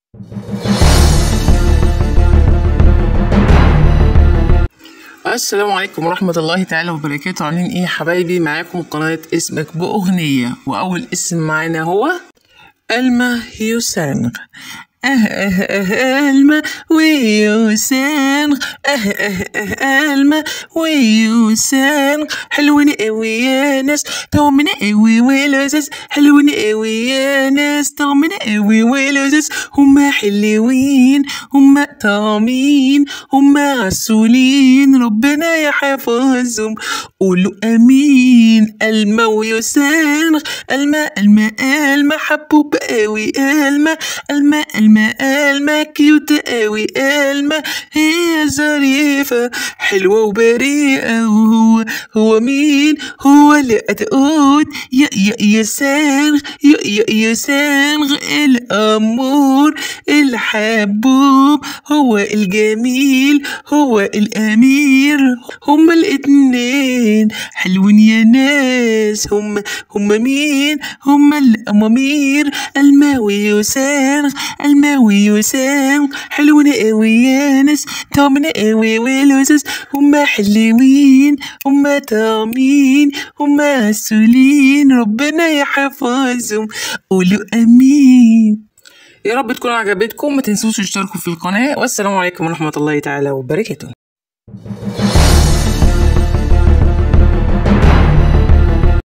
السلام عليكم ورحمة الله تعالى وبركاته عاملين ايه يا حبايبي معاكم قناة اسمك بأغنية وأول اسم معانا هو ألما هيوسانغ أه أه أه ألما ويوسانغ أه أه أه ألما ويوسانغ حلوين قوي يا ناس طعمين قوي ولذيذ حلوين قوي يا ناس طعمين قوي ولذيذ هما حلوين هما طعمين هما عسولين ربنا يحفظهم قولوا امين الما ويسانغ الما الما الما حبوب قوي الما الما الما الما كيوت قوي الما هي ظريفة حلوة وبريئة وهو هو مين هو اللي هتقول يا يا يسانغ يا يا يسانغ الأمور الحبوب هو الجميل هو الأمير هما الاتنين حلوين يا ناس هما هما مين هما الأمامير الماوي وسانغ الماوي وسانغ حلوين قوي يا ناس طعمنا قوي ولذيذ هما حلوين هما طعمين هما عسولين ربنا يحفظهم قولوا امين يا رب تكون عجبتكم ما تنسوش تشتركوا في القناة والسلام عليكم ورحمة الله تعالى وبركاته